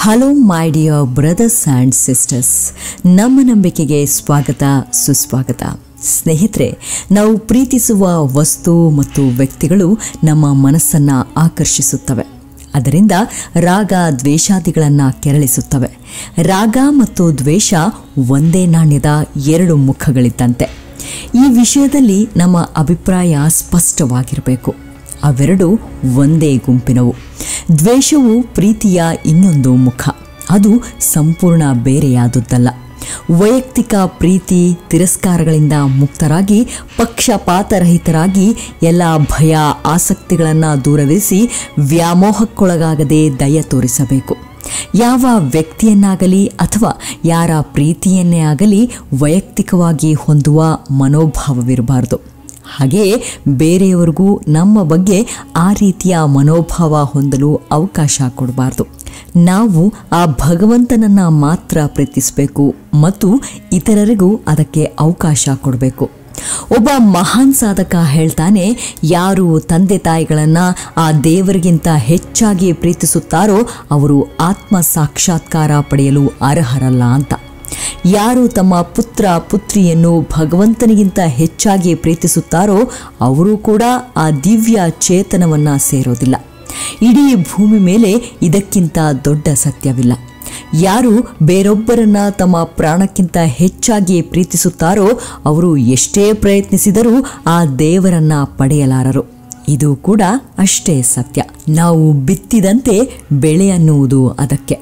hello my dear brothers and sisters ನಮ್ಮ ನಂಬಿಕೆಗೆ ಸ್ವಾಗತ ಸುಸ್ವಾಗತ ಸ್ನೇಹಿತರೆ ನಾವು ಪ್ರೀತಿಸುವ ವಸ್ತು ಮತ್ತು ವ್ಯಕ್ತಿಗಳು ನಮ್ಮ ಮನಸ್ಸನ್ನು ಆಕರ್ಷಿಸುತ್ತವೆ ಅದರಿಂದ ರಾಗ ದ್ವೇಷಾದಿಗಳನ್ನು ಕೆರಳಿಸುತ್ತವೆ ರಾಗ ಮತ್ತು ದ್ವೇಷ ಒಂದೇ ನಾಣ್ಯದ ಎರಡು ಮುಖಗಳಿದ್ದಂತೆ ಈ ವಿಷಯದಲ್ಲಿ ನಮ್ಮ ಅಭಿಪ್ರಾಯ ಸ್ಪಷ್ಟವಾಗಿರಬೇಕು ಅವೆರಡು ಒಂದೇ ಗುಂಪಿನವು ದ್ವೇಷವು ಪ್ರೀತಿಯ ಇನ್ನೊಂದು ಮುಖ ಅದು ಸಂಪೂರ್ಣ ಬೇರೆಯಾದುದ್ದಲ್ಲ ವೈಯಕ್ತಿಕ ಪ್ರೀತಿ ತಿರಸ್ಕಾರಗಳಿಂದ ಮುಕ್ತರಾಗಿ ಪಕ್ಷಪಾತರಹಿತರಾಗಿ ಎಲ್ಲ ಭಯ ಆಸಕ್ತಿಗಳನ್ನು ದೂರವಿರಿಸಿ ವ್ಯಾಮೋಹಕ್ಕೊಳಗಾಗದೆ ದಯ ತೋರಿಸಬೇಕು ಯಾವ ವ್ಯಕ್ತಿಯನ್ನಾಗಲಿ ಅಥವಾ ಯಾರ ಪ್ರೀತಿಯನ್ನೇ ಆಗಲಿ ವೈಯಕ್ತಿಕವಾಗಿ ಹೊಂದುವ ಮನೋಭಾವವಿರಬಾರದು ಹಾಗೆಯೇ ಬೇರೆಯವರಿಗೂ ನಮ್ಮ ಬಗ್ಗೆ ಆ ರೀತಿಯ ಮನೋಭಾವ ಹೊಂದಲು ಅವಕಾಶ ಕೊಡಬಾರ್ದು ನಾವು ಆ ಭಗವಂತನನ್ನು ಮಾತ್ರ ಪ್ರೀತಿಸಬೇಕು ಮತ್ತು ಇತರರಿಗೂ ಅದಕ್ಕೆ ಅವಕಾಶ ಕೊಡಬೇಕು ಒಬ್ಬ ಮಹಾನ್ ಸಾಧಕ ಹೇಳ್ತಾನೆ ಯಾರು ತಂದೆ ತಾಯಿಗಳನ್ನು ಆ ದೇವರಿಗಿಂತ ಹೆಚ್ಚಾಗಿ ಪ್ರೀತಿಸುತ್ತಾರೋ ಅವರು ಆತ್ಮ ಸಾಕ್ಷಾತ್ಕಾರ ಪಡೆಯಲು ಅರ್ಹರಲ್ಲ ಅಂತ ಯಾರು ತಮ್ಮ ಪುತ್ರ ಪುತ್ರಿಯನ್ನು ಭಗವಂತನಿಗಿಂತ ಹೆಚ್ಚಾಗಿ ಪ್ರೀತಿಸುತ್ತಾರೋ ಅವರು ಕೂಡ ಆ ದಿವ್ಯ ಚೇತನವನ್ನು ಸೇರೋದಿಲ್ಲ ಇಡೀ ಭೂಮಿ ಮೇಲೆ ಇದಕ್ಕಿಂತ ದೊಡ್ಡ ಸತ್ಯವಿಲ್ಲ ಯಾರು ಬೇರೊಬ್ಬರನ್ನ ತಮ್ಮ ಪ್ರಾಣಕ್ಕಿಂತ ಹೆಚ್ಚಾಗಿ ಪ್ರೀತಿಸುತ್ತಾರೋ ಅವರು ಎಷ್ಟೇ ಪ್ರಯತ್ನಿಸಿದರೂ ಆ ದೇವರನ್ನ ಪಡೆಯಲಾರರು ಇದು ಕೂಡ ಅಷ್ಟೇ ಸತ್ಯ ನಾವು ಬಿತ್ತಿದಂತೆ ಬೆಳೆ ಅನ್ನುವುದು ಅದಕ್ಕೆ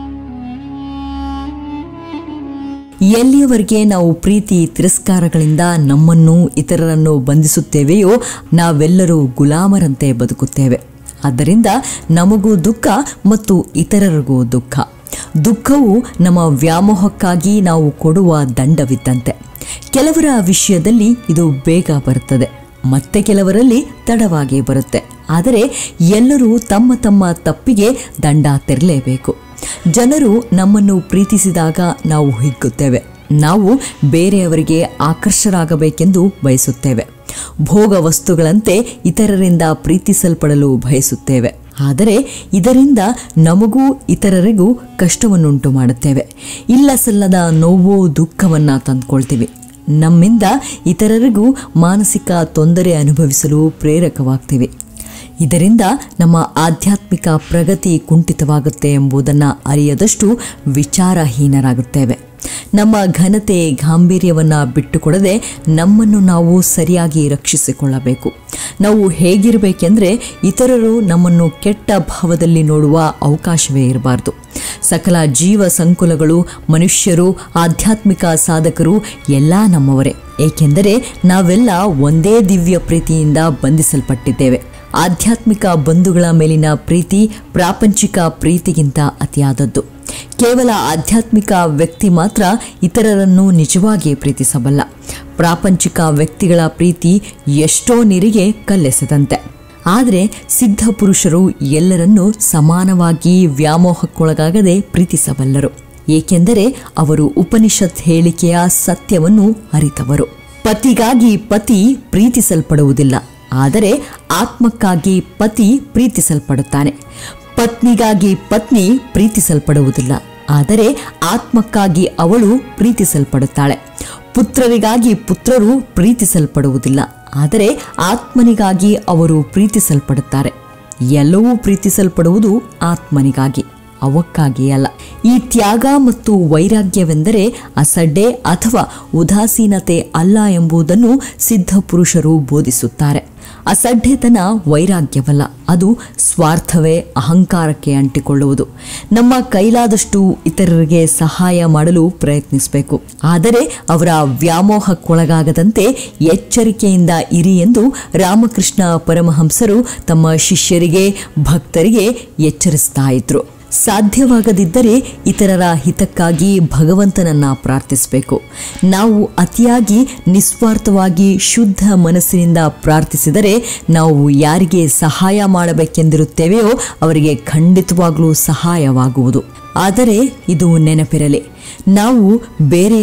ಎಲ್ಲಿಯವರೆಗೆ ನಾವು ಪ್ರೀತಿ ತಿರಸ್ಕಾರಗಳಿಂದ ನಮ್ಮನ್ನು ಇತರರನ್ನು ಬಂಧಿಸುತ್ತೇವೆಯೋ ನಾವೆಲ್ಲರೂ ಗುಲಾಮರಂತೆ ಬದುಕುತ್ತೇವೆ ಆದ್ದರಿಂದ ನಮಗೂ ದುಃಖ ಮತ್ತು ಇತರರಿಗೂ ದುಃಖ ದುಃಖವು ನಮ್ಮ ವ್ಯಾಮೋಹಕ್ಕಾಗಿ ನಾವು ಕೊಡುವ ದಂಡವಿದ್ದಂತೆ ಕೆಲವರ ವಿಷಯದಲ್ಲಿ ಇದು ಬೇಗ ಬರುತ್ತದೆ ಮತ್ತೆ ಕೆಲವರಲ್ಲಿ ತಡವಾಗಿ ಬರುತ್ತೆ ಆದರೆ ಎಲ್ಲರೂ ತಮ್ಮ ತಮ್ಮ ತಪ್ಪಿಗೆ ದಂಡ ತೆರಲೇಬೇಕು ಜನರು ನಮ್ಮನ್ನು ಪ್ರೀತಿಸಿದಾಗ ನಾವು ಹಿಗ್ಗುತ್ತೇವೆ ನಾವು ಬೇರೆಯವರಿಗೆ ಆಕರ್ಷರಾಗಬೇಕೆಂದು ಬಯಸುತ್ತೇವೆ ಭೋಗ ವಸ್ತುಗಳಂತೆ ಇತರರಿಂದ ಪ್ರೀತಿಸಲ್ಪಡಲು ಬಯಸುತ್ತೇವೆ ಆದರೆ ಇದರಿಂದ ನಮಗೂ ಇತರರಿಗೂ ಕಷ್ಟವನ್ನುಂಟು ಮಾಡುತ್ತೇವೆ ಇಲ್ಲ ಸಲ್ಲದ ನೋವು ದುಃಖವನ್ನು ತಂದುಕೊಳ್ತೀವಿ ನಮ್ಮಿಂದ ಇತರರಿಗೂ ಮಾನಸಿಕ ತೊಂದರೆ ಅನುಭವಿಸಲು ಪ್ರೇರಕವಾಗ್ತೀವಿ ಇದರಿಂದ ನಮ್ಮ ಆಧ್ಯಾತ್ಮಿಕ ಪ್ರಗತಿ ಕುಂಠಿತವಾಗುತ್ತೆ ಎಂಬುದನ್ನು ಅರಿಯದಷ್ಟು ವಿಚಾರಹೀನರಾಗುತ್ತೇವೆ ನಮ್ಮ ಘನತೆ ಗಾಂಭೀರ್ಯವನ್ನು ಬಿಟ್ಟುಕೊಡದೆ ನಮ್ಮನ್ನು ನಾವು ಸರಿಯಾಗಿ ರಕ್ಷಿಸಿಕೊಳ್ಳಬೇಕು ನಾವು ಹೇಗಿರಬೇಕೆಂದರೆ ಇತರರು ನಮ್ಮನ್ನು ಕೆಟ್ಟ ಭಾವದಲ್ಲಿ ನೋಡುವ ಅವಕಾಶವೇ ಇರಬಾರ್ದು ಸಕಲ ಜೀವ ಸಂಕುಲಗಳು ಮನುಷ್ಯರು ಆಧ್ಯಾತ್ಮಿಕ ಸಾಧಕರು ಎಲ್ಲ ನಮ್ಮವರೇ ಏಕೆಂದರೆ ನಾವೆಲ್ಲ ಒಂದೇ ದಿವ್ಯ ಪ್ರೀತಿಯಿಂದ ಬಂಧಿಸಲ್ಪಟ್ಟಿದ್ದೇವೆ ಆಧ್ಯಾತ್ಮಿಕ ಬಂಧುಗಳ ಮೇಲಿನ ಪ್ರೀತಿ ಪ್ರಾಪಂಚಿಕ ಪ್ರೀತಿಗಿಂತ ಅತಿಯಾದದ್ದು ಕೇವಲ ಆಧ್ಯಾತ್ಮಿಕ ವ್ಯಕ್ತಿ ಮಾತ್ರ ಇತರರನ್ನು ನಿಜವಾಗಿ ಪ್ರೀತಿಸಬಲ್ಲ ಪ್ರಾಪಂಚಿಕ ವ್ಯಕ್ತಿಗಳ ಪ್ರೀತಿ ಎಷ್ಟೋ ನೀರಿಗೆ ಕಲ್ಲೆಸೆದಂತೆ ಆದರೆ ಸಿದ್ಧ ಪುರುಷರು ಎಲ್ಲರನ್ನೂ ಸಮಾನವಾಗಿ ವ್ಯಾಮೋಹಕ್ಕೊಳಗಾಗದೆ ಪ್ರೀತಿಸಬಲ್ಲರು ಏಕೆಂದರೆ ಅವರು ಉಪನಿಷತ್ ಹೇಳಿಕೆಯ ಸತ್ಯವನ್ನು ಅರಿತವರು ಪತಿಗಾಗಿ ಪತಿ ಪ್ರೀತಿಸಲ್ಪಡುವುದಿಲ್ಲ ಆದರೆ ಆತ್ಮಕ್ಕಾಗಿ ಪತಿ ಪ್ರೀತಿಸಲ್ಪಡುತ್ತಾನೆ ಪತ್ನಿಗಾಗಿ ಪತ್ನಿ ಪ್ರೀತಿಸಲ್ಪಡುವುದಿಲ್ಲ ಆದರೆ ಆತ್ಮಕ್ಕಾಗಿ ಅವಳು ಪ್ರೀತಿಸಲ್ಪಡುತ್ತಾಳೆ ಪುತ್ರರಿಗಾಗಿ ಪುತ್ರರು ಪ್ರೀತಿಸಲ್ಪಡುವುದಿಲ್ಲ ಆದರೆ ಆತ್ಮನಿಗಾಗಿ ಅವರು ಪ್ರೀತಿಸಲ್ಪಡುತ್ತಾರೆ ಎಲ್ಲವೂ ಪ್ರೀತಿಸಲ್ಪಡುವುದು ಆತ್ಮನಿಗಾಗಿ ಅವಕ್ಕಾಗಿ ಅಲ್ಲ ಈ ತ್ಯಾಗ ಮತ್ತು ವೈರಾಗ್ಯವೆಂದರೆ ಅಸಡ್ಡೆ ಅಥವಾ ಉದಾಸೀನತೆ ಅಲ್ಲ ಎಂಬುದನ್ನು ಸಿದ್ಧ ಪುರುಷರು ಬೋಧಿಸುತ್ತಾರೆ ಅಸಡ್ಡೆತನ ವೈರಾಗ್ಯವಲ್ಲ ಅದು ಸ್ವಾರ್ಥವೇ ಅಹಂಕಾರಕ್ಕೆ ಅಂಟಿಕೊಳ್ಳುವುದು ನಮ್ಮ ಕೈಲಾದಷ್ಟು ಇತರರಿಗೆ ಸಹಾಯ ಮಾಡಲು ಪ್ರಯತ್ನಿಸಬೇಕು ಆದರೆ ಅವರ ವ್ಯಾಮೋಹಕ್ಕೊಳಗಾಗದಂತೆ ಎಚ್ಚರಿಕೆಯಿಂದ ಇರಿ ಎಂದು ರಾಮಕೃಷ್ಣ ಪರಮಹಂಸರು ತಮ್ಮ ಶಿಷ್ಯರಿಗೆ ಭಕ್ತರಿಗೆ ಎಚ್ಚರಿಸ್ತಾ ಇದ್ರು ಸಾಧ್ಯವಾಗದಿದ್ದರೆ ಇತರರ ಹಿತಕ್ಕಾಗಿ ಭಗವಂತನನ್ನ ಪ್ರಾರ್ಥಿಸಬೇಕು ನಾವು ಅತಿಯಾಗಿ ನಿಸ್ವಾರ್ಥವಾಗಿ ಶುದ್ಧ ಮನಸ್ಸಿನಿಂದ ಪ್ರಾರ್ಥಿಸಿದರೆ ನಾವು ಯಾರಿಗೆ ಸಹಾಯ ಮಾಡಬೇಕೆಂದಿರುತ್ತೇವೆಯೋ ಅವರಿಗೆ ಖಂಡಿತವಾಗಲೂ ಸಹಾಯವಾಗುವುದು ಆದರೆ ಇದು ನೆನಪಿರಲಿ ನಾವು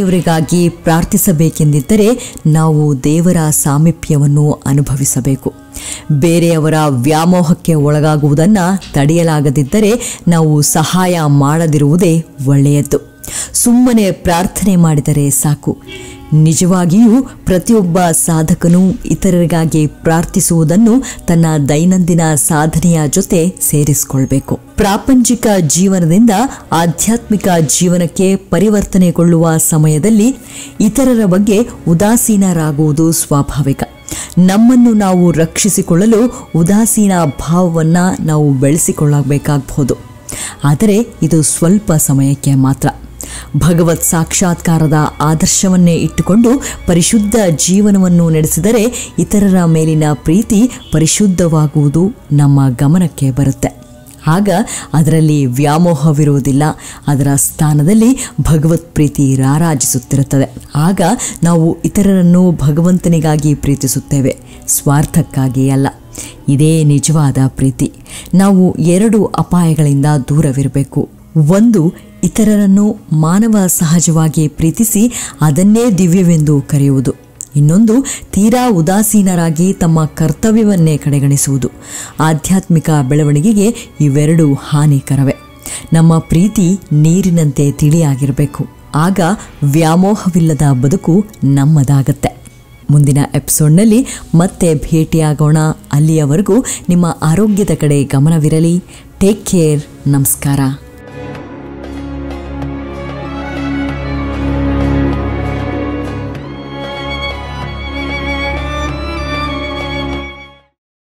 ಬೇರೆಯವರಿಗಾಗಿ ಪ್ರಾರ್ಥಿಸಬೇಕೆಂದಿದ್ದರೆ ನಾವು ದೇವರ ಸಾಮೀಪ್ಯವನ್ನು ಅನುಭವಿಸಬೇಕು ಬೇರೆಯವರ ವ್ಯಾಮೋಹಕ್ಕೆ ಒಳಗಾಗುವುದನ್ನು ತಡೆಯಲಾಗದಿದ್ದರೆ ನಾವು ಸಹಾಯ ಮಾಡದಿರುವುದೇ ಒಳ್ಳೆಯದು ಸುಮ್ಮನೆ ಪ್ರಾರ್ಥನೆ ಮಾಡಿದರೆ ಸಾಕು ನಿಜವಾಗಿಯೂ ಪ್ರತಿಯೊಬ್ಬ ಸಾಧಕನು ಇತರರಿಗಾಗಿ ಪ್ರಾರ್ಥಿಸುವುದನ್ನು ತನ್ನ ದೈನಂದಿನ ಸಾಧನೆಯ ಜೊತೆ ಸೇರಿಸಿಕೊಳ್ಬೇಕು ಪ್ರಾಪಂಚಿಕ ಜೀವನದಿಂದ ಆಧ್ಯಾತ್ಮಿಕ ಜೀವನಕ್ಕೆ ಪರಿವರ್ತನೆಗೊಳ್ಳುವ ಸಮಯದಲ್ಲಿ ಇತರರ ಬಗ್ಗೆ ಉದಾಸೀನರಾಗುವುದು ಸ್ವಾಭಾವಿಕ ನಮ್ಮನ್ನು ನಾವು ರಕ್ಷಿಸಿಕೊಳ್ಳಲು ಉದಾಸೀನ ಭಾವವನ್ನು ನಾವು ಬೆಳೆಸಿಕೊಳ್ಳಬೇಕಾಗಬಹುದು ಆದರೆ ಇದು ಸ್ವಲ್ಪ ಸಮಯಕ್ಕೆ ಮಾತ್ರ ಭಗವತ್ ಸಾಕ್ಷಾತ್ಕಾರದ ಆದರ್ಶವನ್ನೇ ಇಟ್ಟುಕೊಂಡು ಪರಿಶುದ್ಧ ಜೀವನವನ್ನು ನಡೆಸಿದರೆ ಇತರರ ಮೇಲಿನ ಪ್ರೀತಿ ಪರಿಶುದ್ಧವಾಗುವುದು ನಮ್ಮ ಗಮನಕ್ಕೆ ಬರುತ್ತೆ ಆಗ ಅದರಲ್ಲಿ ವ್ಯಾಮೋಹವಿರುವುದಿಲ್ಲ ಅದರ ಸ್ಥಾನದಲ್ಲಿ ಭಗವತ್ ಪ್ರೀತಿ ರಾರಾಜಿಸುತ್ತಿರುತ್ತದೆ ಆಗ ನಾವು ಇತರರನ್ನು ಭಗವಂತನಿಗಾಗಿ ಪ್ರೀತಿಸುತ್ತೇವೆ ಸ್ವಾರ್ಥಕ್ಕಾಗಿ ಅಲ್ಲ ಇದೇ ನಿಜವಾದ ಪ್ರೀತಿ ನಾವು ಎರಡು ಅಪಾಯಗಳಿಂದ ದೂರವಿರಬೇಕು ಒಂದು ಇತರರನ್ನು ಮಾನವ ಸಹಜವಾಗಿ ಪ್ರೀತಿಸಿ ಅದನ್ನೇ ದಿವ್ಯವೆಂದು ಕರೆಯುವುದು ಇನ್ನೊಂದು ತೀರಾ ಉದಾಸೀನರಾಗಿ ತಮ್ಮ ಕರ್ತವ್ಯವನ್ನೇ ಕಡೆಗಣಿಸುವುದು ಆಧ್ಯಾತ್ಮಿಕ ಬೆಳವಣಿಗೆಗೆ ಇವೆರಡೂ ಹಾನಿಕರವೇ ನಮ್ಮ ಪ್ರೀತಿ ನೀರಿನಂತೆ ತಿಳಿಯಾಗಿರಬೇಕು ಆಗ ವ್ಯಾಮೋಹವಿಲ್ಲದ ಬದುಕು ನಮ್ಮದಾಗತ್ತೆ ಮುಂದಿನ ಎಪಿಸೋಡ್ನಲ್ಲಿ ಮತ್ತೆ ಭೇಟಿಯಾಗೋಣ ಅಲ್ಲಿಯವರೆಗೂ ನಿಮ್ಮ ಆರೋಗ್ಯದ ಕಡೆ ಗಮನವಿರಲಿ ಟೇಕ್ ಕೇರ್ ನಮಸ್ಕಾರ